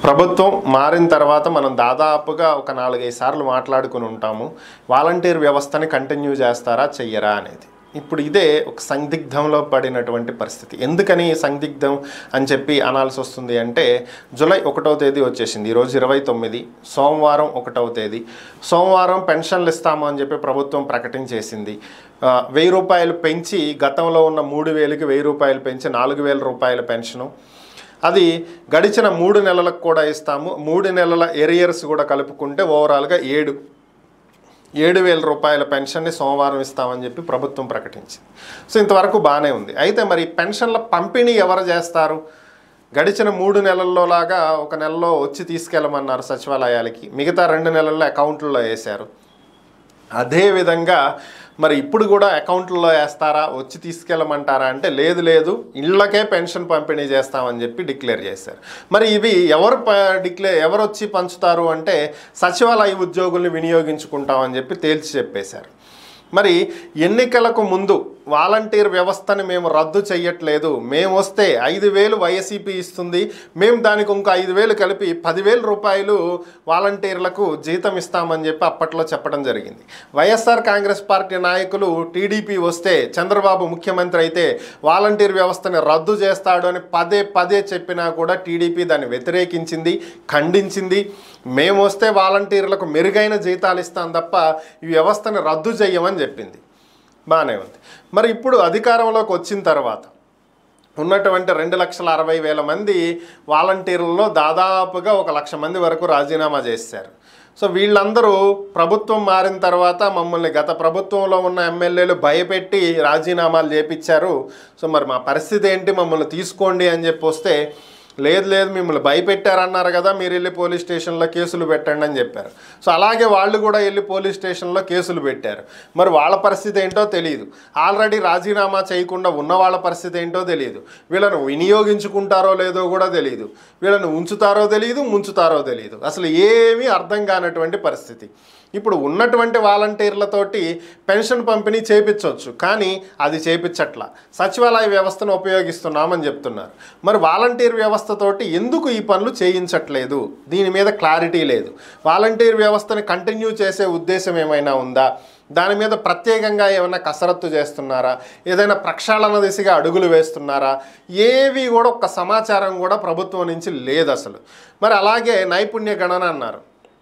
ప్రభుత్వం మారిన తర్వాత మనం దాదాపుగా ఒక నాలుగైదు సార్లు మాట్లాడుకుని ఉంటాము వాలంటీర్ వ్యవస్థని కంటిన్యూ చేస్తారా చెయ్యరా అనేది ఇప్పుడు ఇదే ఒక సందిగ్ధంలో పడినటువంటి పరిస్థితి ఎందుకని సందిగ్ధం అని చెప్పి అనాల్సి వస్తుంది అంటే జూలై ఒకటవ తేదీ వచ్చేసింది ఈరోజు ఇరవై తొమ్మిది సోమవారం ఒకటవ తేదీ సోమవారం పెన్షన్లు ఇస్తాము అని చెప్పి ప్రభుత్వం ప్రకటించేసింది ఆ, వెయ్యి రూపాయలు పెంచి గతంలో ఉన్న మూడు వేలకి వెయ్యి రూపాయలు పెంచి నాలుగు వేల రూపాయల పెన్షను అది గడిచిన మూడు నెలలకు కూడా ఇస్తాము మూడు నెలల ఎరియర్స్ కూడా కలుపుకుంటే ఓవరాల్గా ఏడు ఏడు వేల రూపాయల పెన్షన్ని సోమవారం ఇస్తామని చెప్పి ప్రభుత్వం ప్రకటించింది సో ఇంతవరకు బాగానే ఉంది అయితే మరి ఈ పెన్షన్ల పంపిణీ ఎవరు చేస్తారు గడిచిన మూడు నెలల్లో లాగా ఒక నెలలో వచ్చి తీసుకెళ్ళమన్నారు సచివాలయాలకి మిగతా రెండు నెలల్లో అకౌంట్లో వేశారు అదేవిధంగా మరి ఇప్పుడు కూడా అకౌంట్లో వేస్తారా వచ్చి తీసుకెళ్ళమంటారా అంటే లేదు లేదు ఇళ్ళకే పెన్షన్ పంపిణీ చేస్తామని చెప్పి డిక్లేర్ చేశారు మరి ఇవి ఎవరు ప డిక్లేర్ ఎవరు వచ్చి పంచుతారు అంటే సచివాలయ ఉద్యోగుల్ని వినియోగించుకుంటామని చెప్పి తేల్చి చెప్పేశారు మరి ఎన్నికలకు ముందు వాలంటీర్ వ్యవస్థని మేము రద్దు చేయట్లేదు మేము వస్తే ఐదు వేలు వైఎస్ఈపీ ఇస్తుంది మేము దానికి ఇంకో ఐదు వేలు కలిపి పదివేల రూపాయలు వాలంటీర్లకు జీతం ఇస్తామని చెప్పి అప్పట్లో చెప్పడం జరిగింది వైఎస్ఆర్ కాంగ్రెస్ పార్టీ నాయకులు టీడీపీ వస్తే చంద్రబాబు ముఖ్యమంత్రి అయితే వాలంటీర్ వ్యవస్థని రద్దు చేస్తాడు అని పదే పదే చెప్పినా కూడా టీడీపీ దాన్ని వ్యతిరేకించింది ఖండించింది మేము వస్తే వాలంటీర్లకు మెరుగైన జీతాలు ఇస్తాం తప్ప ఈ వ్యవస్థని రద్దు చేయమని చెప్పింది బాగానే ఉంది మరి ఇప్పుడు అధికారంలోకి వచ్చిన తర్వాత ఉన్నటువంటి రెండు లక్షల అరవై వేల మంది వాలంటీర్లలో దాదాపుగా ఒక లక్ష మంది వరకు రాజీనామా చేశారు సో వీళ్ళందరూ ప్రభుత్వం మారిన తర్వాత మమ్మల్ని గత ప్రభుత్వంలో ఉన్న ఎమ్మెల్యేలు భయపెట్టి రాజీనామాలు చేపించారు సో మరి మా పరిస్థితి ఏంటి మమ్మల్ని తీసుకోండి అని చెప్పి వస్తే లేదు లేదు మిమ్మల్ని భయపెట్టారన్నారు కదా మీరు వెళ్ళి పోలీస్ స్టేషన్లో కేసులు పెట్టండి అని చెప్పారు సో అలాగే వాళ్ళు కూడా వెళ్ళి పోలీస్ స్టేషన్లో కేసులు పెట్టారు మరి వాళ్ళ పరిస్థితి ఏంటో తెలియదు ఆల్రెడీ రాజీనామా చేయకుండా ఉన్న వాళ్ళ పరిస్థితి ఏంటో తెలియదు వీళ్ళను వినియోగించుకుంటారో లేదో కూడా తెలియదు వీళ్ళని ఉంచుతారో తెలియదు ముంచుతారో తెలియదు అసలు ఏమీ అర్థం కానటువంటి పరిస్థితి ఇప్పుడు ఉన్నటువంటి వాలంటీర్లతోటి పెన్షన్ పంపిణీ చేపించవచ్చు కానీ అది చేపించట్ల సచివాలయ వ్యవస్థను ఉపయోగిస్తున్నామని చెప్తున్నారు మరి వాలంటీర్ వ్యవస్థతోటి ఎందుకు ఈ పనులు చేయించట్లేదు దీని మీద క్లారిటీ లేదు వాలంటీర్ వ్యవస్థని కంటిన్యూ చేసే ఉద్దేశం ఏమైనా ఉందా దాని మీద ప్రత్యేకంగా ఏమైనా కసరత్తు చేస్తున్నారా ఏదైనా ప్రక్షాళన దిశగా అడుగులు వేస్తున్నారా ఏవి కూడా ఒక్క సమాచారం కూడా ప్రభుత్వం నుంచి లేదు అసలు మరి అలాగే నైపుణ్య గణన అన్నారు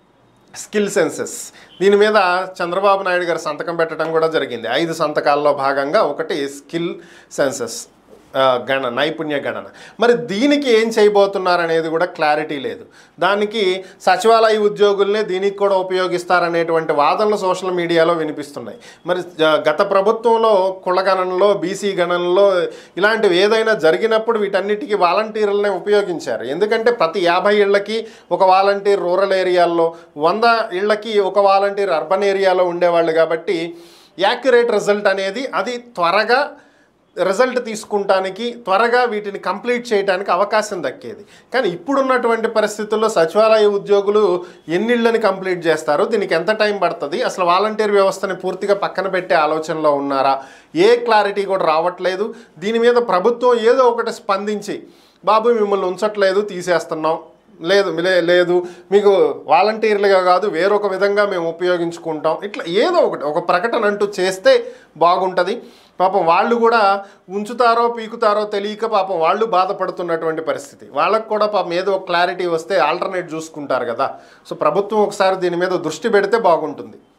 స్కిల్ సెన్సెస్ దీని మీద చంద్రబాబు నాయుడు గారు సంతకం పెట్టడం కూడా జరిగింది ఐదు సంతకాల్లో భాగంగా ఒకటి స్కిల్ సెన్సెస్ ఆ, గణ నైపుణ్య గణన మరి దీనికి ఏం చేయబోతున్నారనేది కూడా క్లారిటీ లేదు దానికి సచివాలయ ఉద్యోగుల్నే దీనికి కూడా ఉపయోగిస్తారనేటువంటి వాదనలు సోషల్ మీడియాలో వినిపిస్తున్నాయి మరి ఆ, గత ప్రభుత్వంలో కుల గణనలో బీసీ గణనలో ఇలాంటివి ఏదైనా జరిగినప్పుడు వీటన్నిటికీ వాలంటీర్లనే ఉపయోగించారు ఎందుకంటే ప్రతి యాభై ఇళ్ళకి ఒక వాలంటీర్ రూరల్ ఏరియాల్లో వంద ఇళ్ళకి ఒక వాలంటీర్ అర్బన్ ఏరియాలో ఉండేవాళ్ళు కాబట్టి యాక్యురేట్ రిజల్ట్ అనేది అది త్వరగా రిజల్ట్ తీసుకుంటానికి త్వరగా వీటిని కంప్లీట్ చేయడానికి అవకాశం దక్కేది కానీ ఇప్పుడున్నటువంటి పరిస్థితుల్లో సచివాలయ ఉద్యోగులు ఎన్నిళ్ళని కంప్లీట్ చేస్తారు దీనికి ఎంత టైం పడుతుంది అసలు వాలంటీర్ వ్యవస్థని పూర్తిగా పక్కన పెట్టే ఆలోచనలో ఉన్నారా ఏ క్లారిటీ కూడా రావట్లేదు దీని మీద ప్రభుత్వం ఏదో ఒకటి స్పందించి బాబు మిమ్మల్ని ఉంచట్లేదు తీసేస్తున్నాం లేదు లే- లేదు మీకు వాలంటీర్లుగా కాదు వేరొక విధంగా మేము ఉపయోగించుకుంటాం ఇట్లా ఏదో ఒకటి ఒక ప్రకటన అంటూ చేస్తే బాగుంటుంది పాపం వాళ్ళు కూడా ఉంచుతారో పీకుతారో తెలియక పాపం వాళ్ళు బాధపడుతున్నటువంటి పరిస్థితి వాళ్ళకు కూడా పాపం ఏదో ఒక క్లారిటీ వస్తే ఆల్టర్నేట్ చూసుకుంటారు కదా సో ప్రభుత్వం ఒకసారి దీని మీద దృష్టి పెడితే బాగుంటుంది